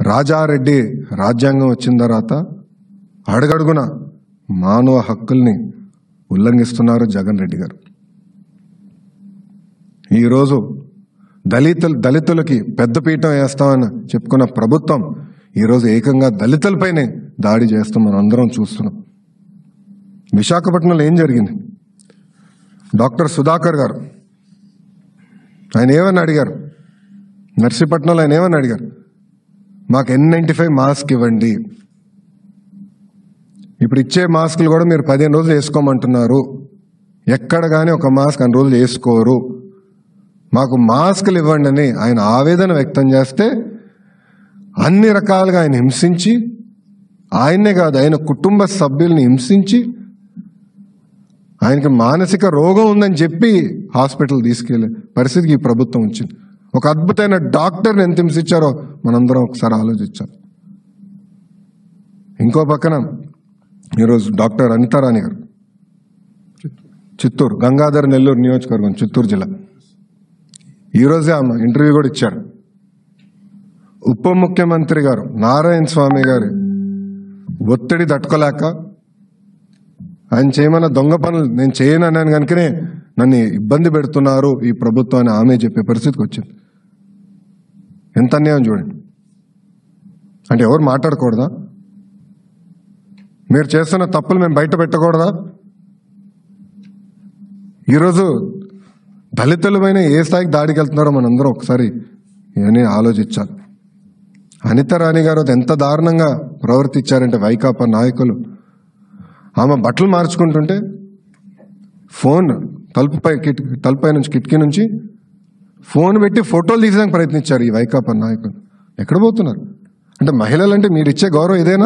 రాజారెడ్డి రాజ్యాంగం వచ్చిన తర్వాత అడుగడుగున మానవ హక్కుల్ని ఉల్లంఘిస్తున్నారు జగన్ రెడ్డి గారు ఈరోజు దళితులు దళితులకి పెద్దపీఠం వేస్తామని చెప్పుకున్న ప్రభుత్వం ఈరోజు ఏకంగా దళితులపైనే దాడి చేస్తాం మనం అందరం చూస్తున్నాం విశాఖపట్నంలో ఏం జరిగింది డాక్టర్ సుధాకర్ గారు ఆయన ఏమని అడిగారు నర్సీపట్నంలో ఆయన ఏమని అడిగారు మాకు ఎన్ నైంటీ ఫైవ్ మాస్క్ ఇవ్వండి ఇప్పుడు ఇచ్చే మాస్కులు కూడా మీరు పదిహేను రోజులు వేసుకోమంటున్నారు ఎక్కడ కానీ ఒక మాస్క్ అన్ని రోజులు వేసుకోరు మాకు మాస్కులు ఇవ్వండి అని ఆయన ఆవేదన వ్యక్తం చేస్తే అన్ని రకాలుగా ఆయన హింసించి ఆయన్నే కాదు ఆయన కుటుంబ సభ్యుల్ని హింసించి ఆయనకి మానసిక రోగం ఉందని చెప్పి హాస్పిటల్ తీసుకెళ్లే పరిస్థితికి ఈ ప్రభుత్వం వచ్చింది ఒక అద్భుతమైన డాక్టర్ని ఎంత హింసించారో మనందరం ఒకసారి ఆలోచించాలి ఇంకో పక్కన ఈరోజు డాక్టర్ అనితారాణి గారు చిత్తూరు గంగాధర్ నెల్లూరు నియోజకవర్గం చిత్తూరు జిల్లా ఈరోజే ఆమె ఇంటర్వ్యూ కూడా ఇచ్చారు ఉప ముఖ్యమంత్రి గారు నారాయణ స్వామి గారి ఒత్తిడి తట్టుకోలేక ఆయన చేయమన్న దొంగ పనులు నేను చేయను అన్నాను కనుకనే నన్ను ఇబ్బంది పెడుతున్నారు ఈ ప్రభుత్వం అని ఆమె చెప్పే పరిస్థితికి వచ్చింది ఎంత అన్యాయం చూడండి అంటే ఎవరు మాట్లాడకూడదా మీరు చేస్తున్న తప్పులు మేము బయట పెట్టకూడదా ఈరోజు దళితులమైన ఏ స్థాయికి దాడికి వెళ్తున్నారో మనందరం ఒకసారి ఇవన్నీ ఆలోచించాలి అనిత రాణి గారు అది ఎంత దారుణంగా ప్రవర్తించారంటే వైకాపా నాయకులు ఆమె బట్టలు మార్చుకుంటుంటే ఫోన్ తలుపుపై కిటికీ తలుపుపై నుంచి కిటికీ నుంచి ఫోన్ పెట్టి ఫోటోలు తీసడానికి ప్రయత్నించారు ఈ వైకాపా నాయకులు ఎక్కడ పోతున్నారు అంటే మహిళలంటే మీరు ఇచ్చే గౌరవం ఇదేనా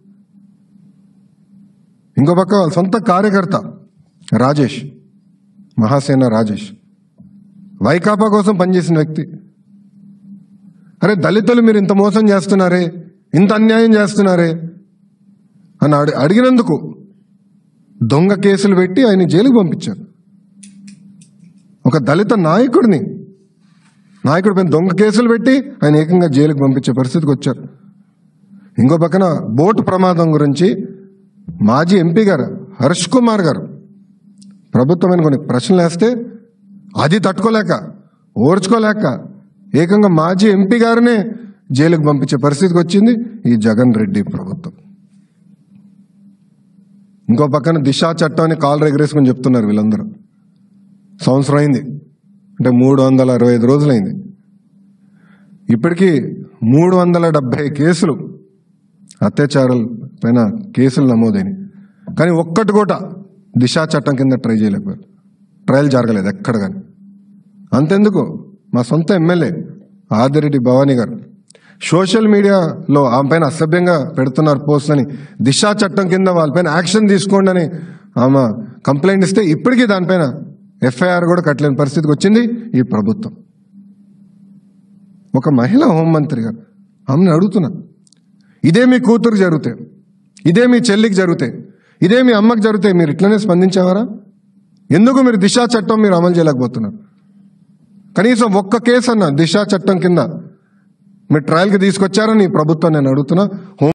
ఇంకో పక్క వాళ్ళ సొంత కార్యకర్త రాజేష్ మహాసేన రాజేష్ వైకాపా కోసం పనిచేసిన వ్యక్తి అరే దళితులు మీరు ఇంత మోసం చేస్తున్నారే ఇంత అన్యాయం చేస్తున్నారే అని అడి అడిగినందుకు దొంగ కేసులు పెట్టి ఆయన జైలుకు పంపించారు ఒక దళిత నాయకుడిని నాయకుడి పైన దొంగ కేసులు పెట్టి ఆయన ఏకంగా జైలుకు పంపించే పరిస్థితికి వచ్చారు ఇంకో పక్కన బోటు ప్రమాదం గురించి మాజీ ఎంపీ గారు హర్ష్ కుమార్ గారు ప్రభుత్వమైన కొన్ని ప్రశ్నలు వేస్తే అది తట్టుకోలేక ఓర్చుకోలేక ఏకంగా మాజీ ఎంపీ గారినే జైలుకు పంపించే పరిస్థితికి వచ్చింది ఈ జగన్ రెడ్డి ప్రభుత్వం ఇంకో పక్కన దిశా చట్టాన్ని కాలు ఎగరేసుకొని చెప్తున్నారు వీళ్ళందరూ సంవత్సరం అయింది అంటే మూడు వందల అరవై ఐదు రోజులైంది ఇప్పటికీ మూడు వందల డెబ్బై కేసులు అత్యాచారాల పైన కేసులు నమోదైనవి కానీ ఒక్కటి కూడా దిశా చట్టం కింద ట్రై చేయలేకపోయారు ట్రయల్ జరగలేదు ఎక్కడ కానీ అంతెందుకు మా సొంత ఎమ్మెల్యే ఆదిరెడ్డి భవానీ గారు సోషల్ మీడియాలో ఆమె పైన అసభ్యంగా పెడుతున్నారు పోస్ట్ అని దిశా చట్టం కింద వాళ్ళపైన యాక్షన్ తీసుకోండి అని ఆమె కంప్లైంట్ ఇస్తే ఇప్పటికీ దానిపైన ఎఫ్ఐఆర్ కూడా కట్టలేని పరిస్థితికి వచ్చింది ఈ ప్రభుత్వం ఒక మహిళా హోంమంత్రి గారు ఆమెను అడుగుతున్నా ఇదే మీ కూతురు జరిగితే ఇదే మీ చెల్లికి జరిగితే ఇదే మీ అమ్మకి జరిగితే మీరు ఇట్లనే స్పందించేవారా ఎందుకు మీరు దిశా చట్టం మీరు అమలు చేయలేకపోతున్నారు కనీసం ఒక్క కేసు అన్న దిశా చట్టం కింద మీరు ట్రయల్కి తీసుకొచ్చారని ఈ ప్రభుత్వం నేను అడుగుతున్నా హోం